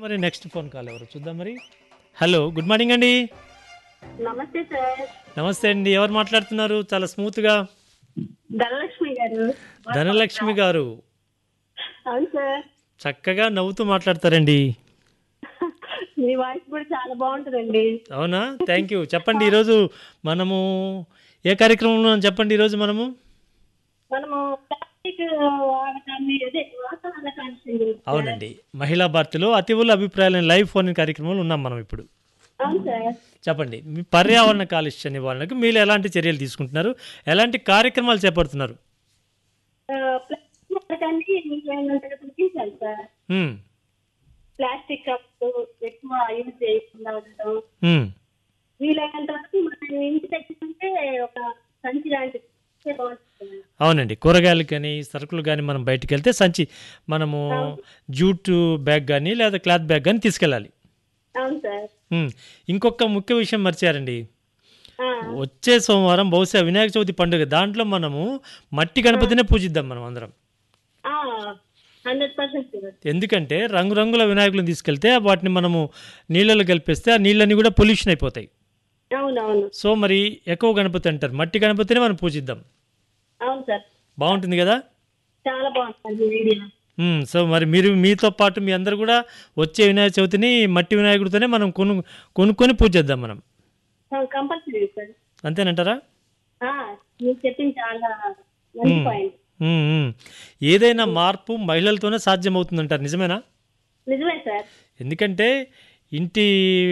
మరి next phone call ఎవరు చూద్దాం మరి హలో గుడ్ మార్నింగ్ అండి నమస్తే సార్ నమస్తే అండి ఎవరు మాట్లాడుతున్నారు చాలా స్మూత్గా ధనలక్ష్మి గారు ధనలక్ష్మి గారు అవును సార్ చక్కగా నవ్వుతూ మాట్లాడతారండి మీ వాయిస్ కూడా చాలా బాగుంటుందండి అవునా థ్యాంక్ యూ చెప్పండి ఈరోజు మనము ఏ కార్యక్రమంలో ఉన్నాం చెప్పండి ఈరోజు మనము మనము ప్లాస్టిక్ వాడకాన్ని అదే వాతావరణ కాలుష్యం గురించి. అవునండి మహిళా భారతిలో అతివుల అభిప్రాయాలను లైవ్ ఫోన్ కార్యక్రమంలో ఉన్నాం మనం ఇప్పుడు అవును సార్ చెప్పండి మీ పర్యావరణ కాలుష్య నివారణకు మీరు ఎలాంటి చర్యలు తీసుకుంటున్నారు ఎలాంటి కార్యక్రమాలు చేపడుతున్నారు ఆ, ప్లాస్టిక్ వాడకాన్ని వీలైనంతగా తగ్గించాలి సార్ హ్మ్, ప్లాస్టిక్ కప్స్ ఎక్కువ యూజ్ చేయకుండా ఉండటం హ్మ్. వీలైనంత వరకు మనం ఇంటి తెచ్చుకుంటే ఒక సంచి లాంటిది ఇస్తే బాగుంటుంది అవునండి కూరగాయలు కానీ సరుకులు కానీ మనం బయటికి వెళ్తే సంచి మనము జూట్ బ్యాగ్ కానీ లేదా క్లాత్ బ్యాగ్ కానీ తీసుకెళ్ళాలి అవును సార్ హ్మ్. ఇంకొక ముఖ్య విషయం మర్చారండి ఆ, వచ్చే సోమవారం బహుశా వినాయక చవితి పండుగ దాంట్లో మనము మట్టి గణపతినే పూజిద్దాం మనం అందరం ఆ, హండ్రెడ్ పర్సెంట్ సార్ ఎందుకంటే రంగురంగుల వినాయకులను తీసుకెళ్తే వాటిని మనము నీళ్ళలో కలిపేస్తే ఆ నీళ్ళన్నీ కూడా పొల్యూషన్ అయిపోతాయి అవునవును సో మరి ఎక్కువ గణపతి అంటారు మట్టి గణపతినే మనం పూజిద్దాం అవును సార్ బాగుంటుంది కదా చాలా బాగుంటుంది వీడియో మ్మ్. సో మరి మీరు మీతో పాటు మీ అందరు కూడా వచ్చే వినాయక చవితిని మట్టి వినాయకుడితోనే మనం కొను కొనుక్కొని పూజ చేద్దాం మనం కంపల్సరీ సార్ అంతేనంటారా ఆ, మీరు చెప్పింది చాలా మంచి పాయింట్ మ్మ్, మ్మ్. ఏదైనా మార్పు మహిళలతోనే సాధ్యమవుతుందంటారు నిజమేనా నిజమే సార్ ఎందుకంటే ఇంటి